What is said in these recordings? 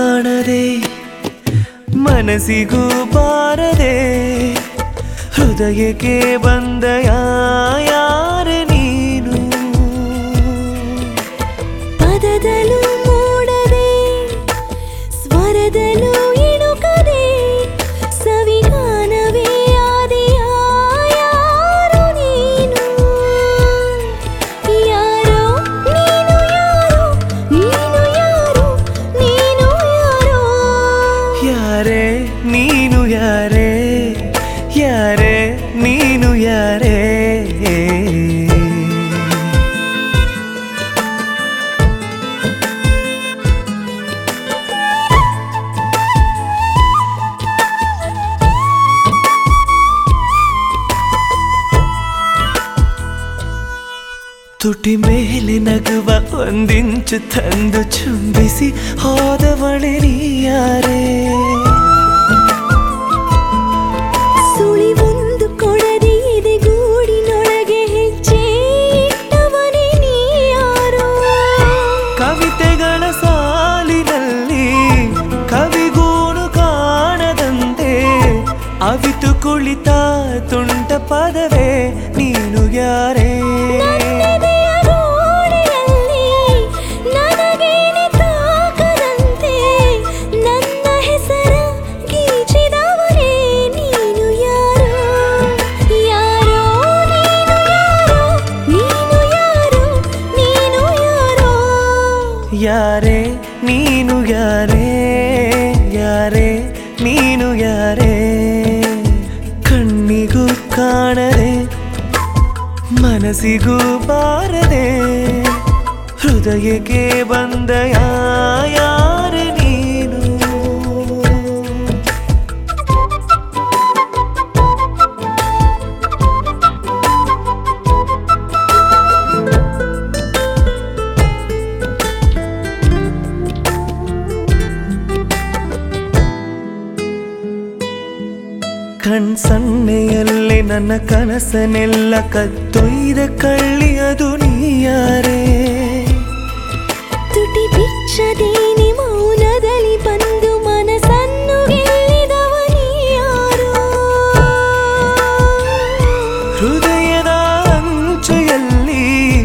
ಕಾಣದೆ ಮನಸ್ಸಿಗೂ ಬಾರದೆ ಹೃದಯಕ್ಕೆ ಬಂದ ಯಾರ ನೀನು ಪದದಲ್ಲೂ ಮೂಡದೆ ಸ್ವರದಲ್ಲೂ ಇಣುಕದೆ ಸವಿಗಾನವೇ ಆದೆಯ ಯಾರು ನೀನು ಯಾರೋ ನೀನು ಯಾರೋ ನೀನು ಯಾರೋ ನೀನು ಯಾರೋ ಯಾರೇ ನೀನು ಯಾರೇ ಯಾರೇ ನೀನು ಯಾರೇ ತುಟಿ ಮೇಲೆ ನಗುವ ಒಂದಿಂಚು ತಂದು ಚುಂಬಿಸಿ ಹೋದವಳೆ ನೀ ಯಾರೇ ಸುಳಿವೊಂದು ಕೊಡದೆ ಎದೆಗೂಡಿನೊಳಗೆ ಹೆಜ್ಜೆ ಇಟ್ಟವನೇ ನೀ ಯಾರೋ ಕವಿತೆಗಳ ಸಾಲಿನಲ್ಲಿ ಕವಿಗೂನು ಕಾಣದಂತೆ ಅವಿತು ಕುಳಿತ ತುಂಟ ಪದವೇ ನೀನು ಯಾರೇ ನನ್ನೆದೆಯ ಗೋಡೆಯಲ್ಲಿ ನನಗೇನೆ ತಾಕದಂತೆ ನನ್ನ ಹೆಸರ ಗೀಚಿದವನೇ ನೀನು ಯಾರೋ ಯಾರೋ ನೀನು ಯಾರೋ ನೀನು ಯಾರೋ ನೀನು ಯಾರೋ ಯಾರೇ ನೀನು ಯಾರೇ ಯಾರೇ ನೀನು ಯಾರೇ ಕಣ್ಣಿಗೂ ಕಾಣದೆ ಮನಸ್ಸಿಗೂ ಬಾರದೆ ಹೃದಯಕ್ಕೆ ಬಂದ ಯಾರ ನೀನು ಕಣ್ಸನ್ನೆಯಲ್ಲಿ ನನ್ನ ಕನಸನೆಲ್ಲ ಕತ್ತೊಯ್ದ ಕಳ್ಳಿ ಅದು ನೀಯಾರೇ ತುಟಿ ಬಿಚ್ಚದೇನೆ ಮೌನದಲ್ಲಿ ಬಂದು ಮನಸ್ಸನ್ನು ಗೆಲ್ಲಿದವನೇ ಯಾರೋ ಹೃದಯದ ಅಂಚೆಯಲ್ಲಿ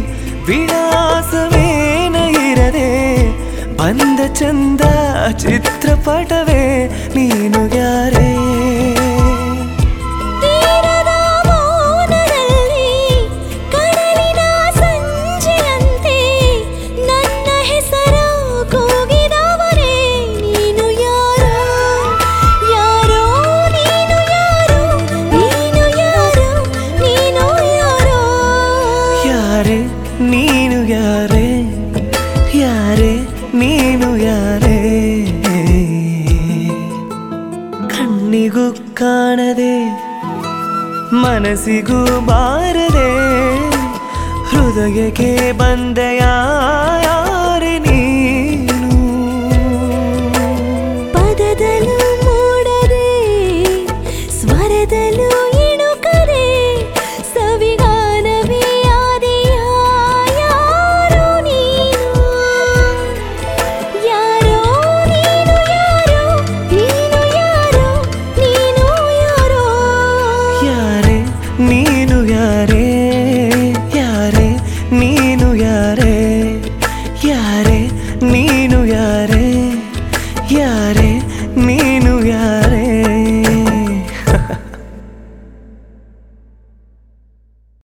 ವಿಳಾಸವೇನ ಇರದೆ ಬಂದ ಚಂದ ಚಿತ್ರಪಟವೇ ನೀನು ಯಾರೇ ತೀರದ ಮೌನದಲ್ಲಿ ಕಡಲಿನ ಸಂಜೆಯಂತೆ ನನ್ನ ಹೆಸರ ಕೂಗಿದವನೇ ನೀನು ಯಾರೋ ಯಾರೋ ನೀನು ಯಾರೋ ನೀನು ಯಾರೋ ನೀನು ಯಾರೋ ಯಾರೇ ನೀನು ಯಾರೇ ಯಾರೇ ನೀನು ಯಾರೇ ಕಣ್ಣಿಗೂ ಕಾಣದೆ ಮನಸ್ಸಿಗೂ ಬಾರದೆ ಹೃದಯಕ್ಕೆ ಬಂದ ಯಾರ